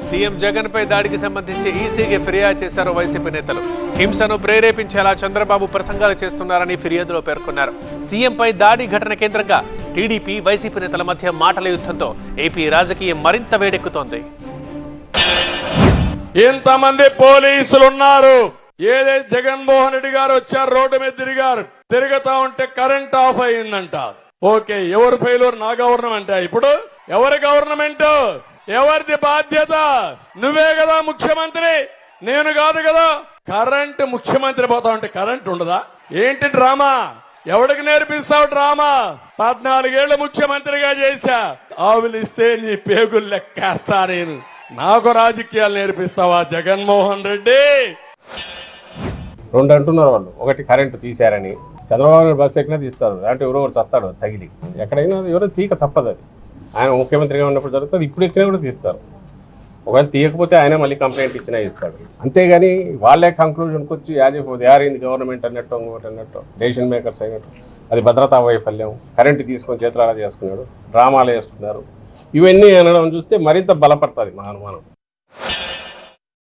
CM Jagan పై దాడికి సంబంధించి ఈసీకి ఫిర్యాదు చేశారు వైసీపీ నేతలు హింసను ప్రేరేపించేలా చంద్రబాబు ప్రసంగాలు చేస్తున్నారని ఫిర్యాదులో పేర్కొన్నారు సీఎంపై దాడి ఘటన కేంద్రంగా టీడీపీ వైసీపీ నేతల మధ్య మాటల యుద్ధంతో ఏపీ రాజకీయం మరింత వేడెక్కుతోంది ఇంతమంది పోలీసులు ఉన్నారు ఏదైతే జగన్మోహన్ రెడ్డి గారు వచ్చారు రోడ్డు మీద తిరిగారు తిరుగుతా ఉంటే కరెంట్ ఆఫ్ అయిందంట ఓకే ఎవరు ఫెయిల్యూర్ నా గవర్నమెంట్ ఇప్పుడు ఎవరి గవర్నమెంట్ ఎవరిది బాధ్యత నువ్వే కదా ముఖ్యమంత్రి నేను కాదు కదా కరెంట్ ముఖ్యమంత్రి పోతా ఉంటే కరెంట్ ఉండదా ఏంటి డ్రామా ఎవడికి నేర్పిస్తావు డ్రామా పద్నాలుగేళ్లు ముఖ్యమంత్రిగా చేశా ఆవులిస్తే నీ పేగులు లెక్కేస్తా నేను నాకు రాజకీయాలు నేర్పిస్తావా జగన్మోహన్ రెడ్డి రెండు అంటున్నారు వాళ్ళు ఒకటి కరెంటు తీశారని చంద్రబాబు నాయుడు బస్సు ఎక్కినా తీస్తారు అంటే ఎవరో ఒకరు చస్తాడు తగిలి ఎక్కడైనా ఎవరో తీక తప్పదు అది ఆయన ముఖ్యమంత్రిగా ఉన్నప్పుడు జరుగుతుంది ఇప్పుడు ఎక్కినా కూడా తీస్తారు ఒకవేళ తీయకపోతే ఆయన మళ్ళీ కంప్లైంట్ ఇచ్చినా ఇస్తాడు అంతేగాని వాళ్ళే కంక్లూజన్కి వచ్చి as if they are in government అన్నట్టు ఇంకోటి అన్నట్టు డెసిషన్ మేకర్స్ అయినట్టు అది భద్రతా వైఫల్యం కరెంటు తీసుకొని చేతులారా చేసుకున్నాడు డ్రామాలు వేసుకున్నారు ఇవన్నీ అనడం చూస్తే మరింత బలపడుతుంది మా అనుమానం